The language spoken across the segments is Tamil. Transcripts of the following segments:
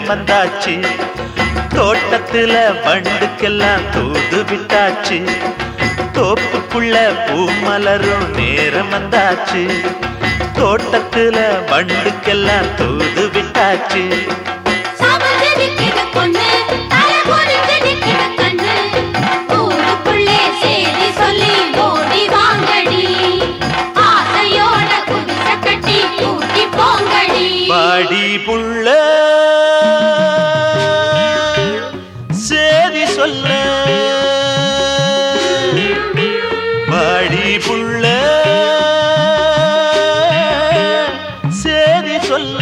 நேரம் வந்தாச்சு தோட்டத்துல வண்டுக்கெல்லாம் தூது விட்டாச்சு தோப்புக்குள்ள பூ மலரும் நேரம் வந்தாச்சு தோட்டத்துல வண்டுக்கெல்லாம் தூது விட்டாச்சு சாமந்து நிக்கிற பொண்ணு, தலை குனிஞ்சு நிக்கிற கண்ணு. ஊருக்குள்ளே சேதி சொல்லி ஓடி வாங்கடி. ஆசையோட குடிசை கட்டி கூட்டி போங்கடி. பாடி புள்ள சேதி சொல்ல பாடி புள்ள சேதி சொல்ல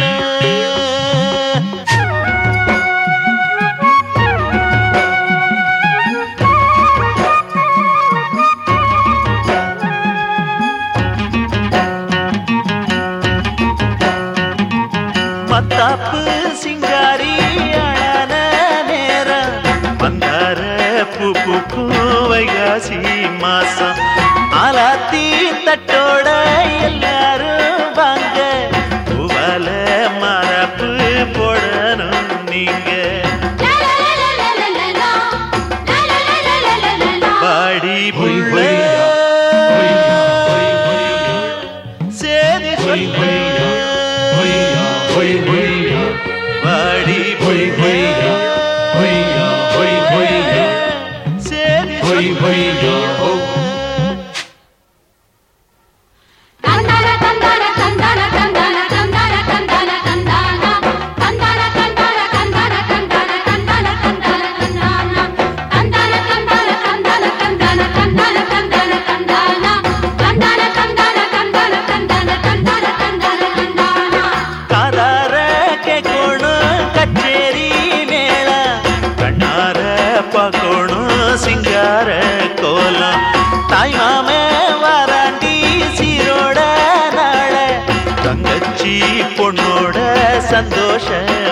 மத்தாப்பு சிங்காரி அழன நேரம் மந்தார பூ பூக்கும் வைகாசி மாசம் ஆலாத்தி தட்டோட எல்லாரும் வாங்க பூவால மரப்பு போடணும் நீங்க லலலலலலலலா, லலலலலலலலா. பாடி ஹொய் புள்ள ஹொய்யா, சேதி ஹொய் சொல்ல ஹொய்யா, ஹொய் ஹொய்யா, பாடி ஹொய் ஹொய்யா, ஹொய்யா, ஹொய் ஹொய்யா, சேதி ஹொய் ஹொய்யா, ஹோ. தந்தான தந்தான தந்தான தந்தான தந்தான தந்தான தந்தானா. தந்தான தந்தான தந்தான தந்தான தந்தான தந்தான தந்தானா. தந்தான தந்தான தந்தான தந்தான தந்தான தந்தான தந்தானா. தந்தான தந்தான தந்தான தந்தான தந்தான தந்தான தந்தானா. காதார கேட்கணும் கச்சேரி மேள கண்ணார பார்க்கணும் சிங்கார கோலம் தாய் மாமே வாராண்டி சீரோட நாள தங்கச்சி பொண்ணோட சந்தோஷ